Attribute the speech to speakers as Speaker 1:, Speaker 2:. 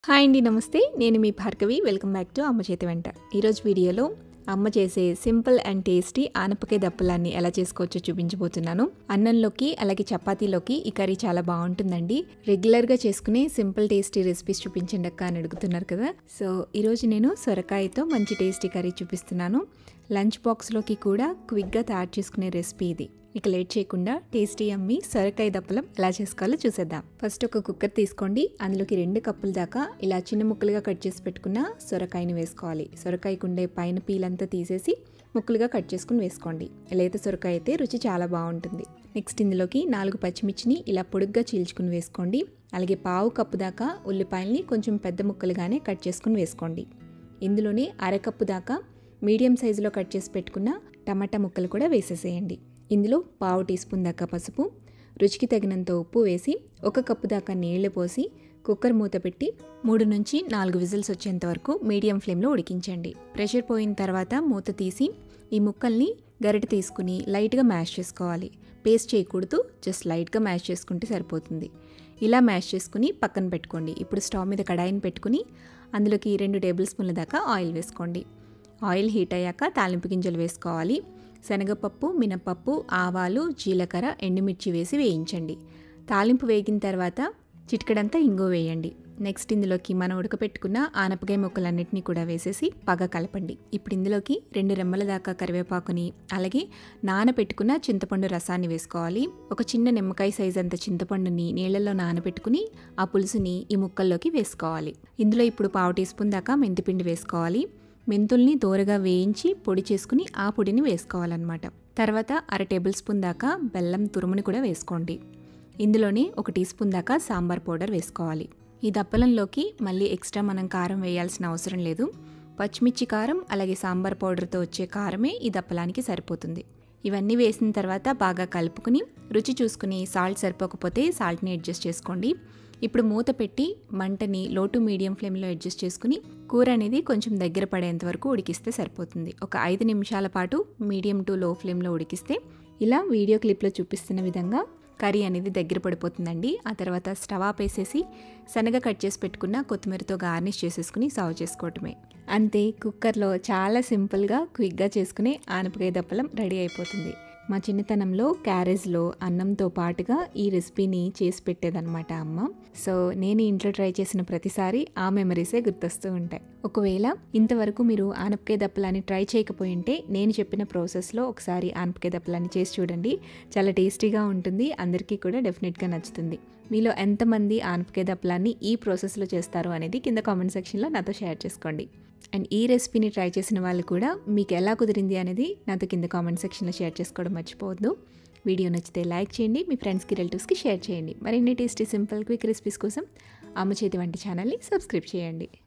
Speaker 1: hi అండి నమస్తే నేను మీ భార్గవి వెల్కమ్ బ్యాక్ టు అమ్మ చేతి వెంట ఈరోజు వీడియోలో అమ్మ చేసే సింపుల్ అండ్ టేస్టీ ఆనపకాయ దప్పలాన్ని ఎలా చేసుకోవచ్చో చూపించబోతున్నాను అన్నంలోకి అలాగే చపాతీలోకి ఈ కర్రీ చాలా బాగుంటుందండి రెగ్యులర్గా చేసుకునే సింపుల్ టేస్టీ రెసిపీస్ చూపించండి అక్క అని అడుగుతున్నారు కదా సో ఈరోజు నేను సొరకాయతో మంచి టేస్టీ కర్రీ చూపిస్తున్నాను లంచ్ బాక్స్లోకి కూడా క్విక్గా తయారు చేసుకునే రెసిపీ ఇది ఇక లేట్ చేయకుండా టేస్టీ అమ్మి సొరకాయ దప్పలం ఎలా చేసుకోవాలో చూసేద్దాం ఫస్ట్ ఒక కుక్కర్ తీసుకోండి అందులోకి రెండు కప్పుల దాకా ఇలా చిన్న ముక్కలుగా కట్ చేసి పెట్టుకున్న సొరకాయని వేసుకోవాలి సొరకాయకు ఉండే పైన పీలంతా తీసేసి ముక్కలుగా కట్ చేసుకుని వేసుకోండి లేత సొరకాయ అయితే రుచి చాలా బాగుంటుంది నెక్స్ట్ ఇందులోకి నాలుగు పచ్చిమిర్చిని ఇలా పొడుగ్గా చీల్చుకుని వేసుకోండి అలాగే పావు కప్పు దాకా ఉల్లిపాయల్ని కొంచెం పెద్ద ముక్కలుగానే కట్ చేసుకుని వేసుకోండి ఇందులోనే అరకప్పు దాకా మీడియం సైజులో కట్ చేసి పెట్టుకున్న టమాటా ముక్కలు కూడా వేసేసేయండి ఇందులో పావు టీ స్పూన్ దాకా పసుపు రుచికి తగినంత ఉప్పు వేసి ఒక కప్పు దాకా నీళ్లు పోసి కుక్కర్ మూత పెట్టి మూడు నుంచి నాలుగు విజిల్స్ వచ్చేంత వరకు మీడియం ఫ్లేమ్లో ఉడికించండి ప్రెషర్ పోయిన తర్వాత మూత తీసి ఈ ముక్కల్ని గరిట తీసుకుని లైట్గా మ్యాష్ చేసుకోవాలి పేస్ట్ చేయకూడదు జస్ట్ లైట్గా మ్యాష్ చేసుకుంటే సరిపోతుంది ఇలా మ్యాష్ చేసుకుని పక్కన పెట్టుకోండి ఇప్పుడు స్టవ్ మీద కడాయిని పెట్టుకుని అందులోకి రెండు టేబుల్ స్పూన్ల దాకా ఆయిల్ వేసుకోండి ఆయిల్ హీట్ అయ్యాక తాలింపు గింజలు వేసుకోవాలి శనగపప్పు మినపప్పు ఆవాలు జీలకర్ర ఎండుమిర్చి వేసి వేయించండి తాలింపు వేగిన తర్వాత చిటికడంతా ఇంగో వేయండి నెక్స్ట్ ఇందులోకి మనం ఉడకపెట్టుకున్న ఆనపకాయ ముక్కలన్నింటినీ కూడా వేసేసి బాగా కలపండి ఇప్పుడు ఇందులోకి రెండు రెమ్మల దాకా కరివేపాకుని అలాగే నానబెట్టుకున్న చింతపండు రసాన్ని వేసుకోవాలి ఒక చిన్న నిమ్మకాయ సైజ్ అంత చింతపండుని నీళ్ళల్లో నానబెట్టుకుని ఆ పులుసుని ఈ ముక్కల్లోకి వేసుకోవాలి ఇందులో ఇప్పుడు పావు టీ స్పూన్ దాకా మెంతిపిండి వేసుకోవాలి మెంతుల్ని దోరగా వేయించి పొడి చేసుకుని ఆ పొడిని వేసుకోవాలన్నమాట తర్వాత అర టేబుల్ స్పూన్ దాకా బెల్లం తురుముని కూడా వేసుకోండి ఇందులోనే ఒక టీ స్పూన్ దాకా సాంబార్ పౌడర్ వేసుకోవాలి ఈ దప్పలంలోకి మళ్ళీ ఎక్స్ట్రా మనం కారం వేయాల్సిన అవసరం లేదు పచ్చిమిర్చి కారం అలాగే సాంబార్ పౌడర్తో వచ్చే కారమే ఈ దప్పలానికి సరిపోతుంది ఇవన్నీ వేసిన తర్వాత బాగా కలుపుకుని రుచి చూసుకుని సాల్ట్ సరిపోకపోతే సాల్ట్ని అడ్జస్ట్ చేసుకోండి ఇప్పుడు మూత పెట్టి మంటని లో టు మీడియం ఫ్లేమ్లో అడ్జస్ట్ చేసుకుని కూర అనేది కొంచెం దగ్గర పడేంత వరకు ఉడికిస్తే సరిపోతుంది ఒక ఐదు నిమిషాల పాటు మీడియం టు లో ఫ్లేమ్లో ఉడికిస్తే ఇలా వీడియో క్లిప్లో చూపిస్తున్న విధంగా కర్రీ అనేది దగ్గర పడిపోతుందండి ఆ తర్వాత స్టవ్ ఆపేసేసి శనగ కట్ చేసి పెట్టుకున్న కొత్తిమీరతో గార్నిష్ చేసేసుకుని సర్వ్ చేసుకోవటమే అంతే కుక్కర్లో చాలా సింపుల్గా క్విక్గా చేసుకునే ఆనపకాయ దప్పలం రెడీ అయిపోతుంది మా చిన్నతనంలో క్యారేజ్లో అన్నంతో పాటుగా ఈ రెసిపీని చేసి పెట్టేదన్నమాట అమ్మ సో నేను ఇంట్లో ట్రై చేసిన ప్రతిసారి ఆ మెమరీసే గుర్తొస్తూ ఉంటాయి ఒకవేళ ఇంతవరకు మీరు ఆనపకాయ దప్పలాన్ని ట్రై చేయకపోయి ఉంటే నేను చెప్పిన ప్రాసెస్లో ఒకసారి ఆనపకాయ దప్పలాన్ని చేసి చూడండి చాలా టేస్టీగా ఉంటుంది అందరికీ కూడా డెఫినెట్గా నచ్చుతుంది మీలో ఎంతమంది ఆనపకాయ దప్పలాన్ని ఈ ప్రాసెస్లో చేస్తారు అనేది కింద కామెంట్ సెక్షన్లో నాతో షేర్ చేసుకోండి అండ్ ఈ రెసిపీని ట్రై చేసిన వాళ్ళు కూడా మీకు ఎలా కుదిరింది అనేది నాతో కింద కామెంట్ సెక్షన్లో షేర్ చేసుకోవడం మర్చిపోవద్దు వీడియో నచ్చితే లైక్ చేయండి మీ ఫ్రెండ్స్కి రిలేటివ్స్కి షేర్ చేయండి మరిన్ని టేస్టీ సింపుల్ క్విక్ రెసిపీస్ కోసం అమ్మ చేతి వంట ఛానల్ని సబ్స్క్రైబ్ చేయండి